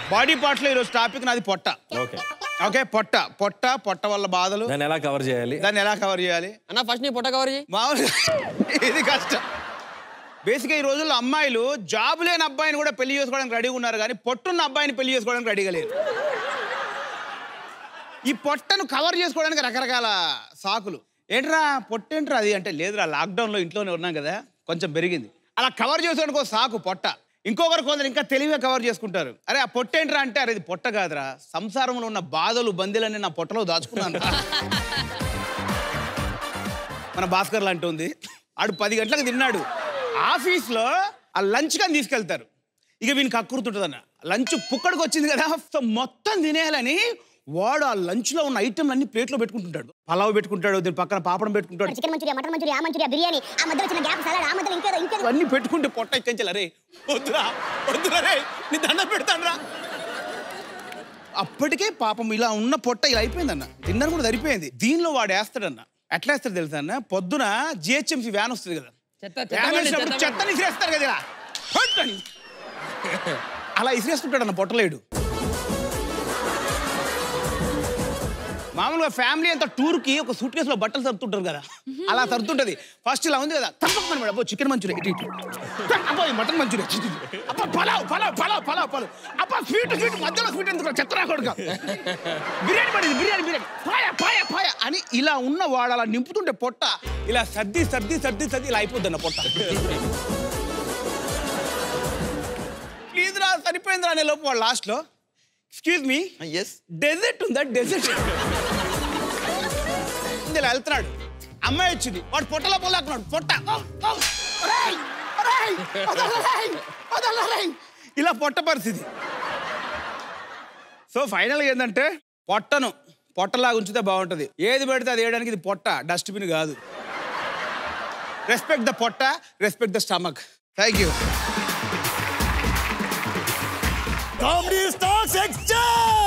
Body parts లో ఈరోజు topic నాది పొట్ట ఓకే ఓకే పొట్ట పొట్ట పొట్ట వల్ల బాధలు దాన్ని ఎలా కవర్ చేయాలి దాన్ని ఎలా కవర్ చేయాలి అన్న ఫస్ట్ నీ పొట్ట కవర్ చేయి మామూలుగా ఇది కష్టం బేసిక్గా ఈ రోజుల్లో అమ్మాయిలు జాబ్ లేని అబ్బాయిని కూడా పెళ్లి చేసుకోవడానికి రెడీగా ఉన్నారు కానీ పొట్టున్న అబ్బాయిని పెళ్లి చేసుకోవడానికి రెడీగా లేరు ఈ పొట్టను కవర్ చేసుకోవడానికి రకరకాల సాకులు ఏంట్రా పొట్టేంట్రా అది అంటే లేదురా లాక్డౌన్లో ఇంట్లోనే ఉన్నాం కదా కొంచెం పెరిగింది అలా కవర్ చేసుకోవడానికి ఒక సాకు పొట్ట ఇంకొకరు కొందరు ఇంకా తెలివిగా కవర్ చేసుకుంటారు అరే ఆ పొట్టేంట్రా అంటే అరే ఇది పొట్ట కాదురా సంసారంలో ఉన్న బాధలు బందీలన్నీ నా పొట్టలో దాచుకున్నాను మన భాస్కర్ లాంటి ఉంది ఆడు పది గంటలకు తిన్నాడు ఆఫీస్లో ఆ లంచ్ కానీ తీసుకెళ్తారు ఇక వీనికి కక్కురుతుంటుంది అన్న లంచ్ పుక్కడికి వచ్చింది కదా సో మొత్తం తినేయాలని వాడు ఆ లంచ్లో ఉన్న ఐటమ్ అన్ని ప్లేట్లో పెట్టుకుంటుంటాడు పలావ్ పెట్టుకుంటాడు దీని పక్కన పాపడం పెట్టుకుంటాడు చికెన్ మంచూరియా మటన్ మంచూరియా ఆ మంచూరియా బిర్యానీ ఆ మధ్యలో చిన్న గ్యాప్ సలాడ్ ఆ మధ్యలో ఇంకేదో ఇంకేదో ఇవన్నీ పెట్టుకుంటే పొట్ట ఎక్కించాలి అరే వద్దురా వద్దురా రే నీ దండం పెడతాను రా అప్పటికే పాపం ఇలా ఉన్న పొట్ట ఇలా అయిపోయిందన్న డిన్నర్ కూడా సరిపోయింది దీనిలో వాడు వేస్తాడన్న ఎట్లా వేస్తాడు తెలుసా అన్న పొద్దున జిహెచ్ఎంసీ వ్యాన్ వస్తుంది కదా చెత్త, చెత్త వ్యాన్ బండి, వచ్చినప్పుడు చెత్త చెత్తని ఇసిరేస్తారు కదా ఇలా ఫట్ అని. అలా ఇసిరేస్తుంటాడు అన్న పొట్టలేడు మామూలుగా ఫ్యామిలీ అంతా టూర్ కి ఒక సూట్ కేసులో బట్టలు సర్దుతుంటారు కదా అలా సర్దుంటది ఫస్ట్ ఇలా ఉంది కదా తప్పకుండా మేడం అబ్బో చికెన్ మంచూరియా ఇటు ఇటు అబ్బో ఈ మటన్ మంచూరియా ఇటు ఇటు. అబ్బో పలావ్ పలావ్ పలావ్ పలావ్ పలావ్ అబ్బా స్వీట్ స్వీట్ మధ్యలో స్వీట్ ఎందుకు చెత్తరా కొడుక బిర్యానీ పడింది బిర్యానీ బిర్యానీ పాయ పాయ పాయ అని ఇలా ఉన్న వాడు అలా నింపుతుంటే పొట్ట ఇలా సర్ది సర్ది సర్ది సర్ది ఇలా అయిపోద్ది అన్న పొట్ట ప్లీజ్ రా సరిపోయింది రా అనే లోపు వాడు లాస్ట్లో ఎక్స్క్యూజ్ మీ ఎస్ డెజర్ట్ ఉందా డెజర్ట్ ఇలా వెళ్తున్నాడు అమ్మాయి వచ్చింది వాడు పొట్టలో పొలాకున్నాడు పొట్ట ఓ, ఓ, ఒరేయ్, ఒరేయ్, వదలరేయ్, వదలరేయ్. ఇలా పొట్ట పరిస్థితి సో ఫైనల్గా ఏంటంటే పొట్టను పొట్టలాగా ఉంచితే బాగుంటుంది ఏది పెడితే అది వేయడానికి ఇది పొట్ట డస్ట్బిన్ కాదు రెస్పెక్ట్ ద పొట్ట respect the stomach thank you comedy stocks exchange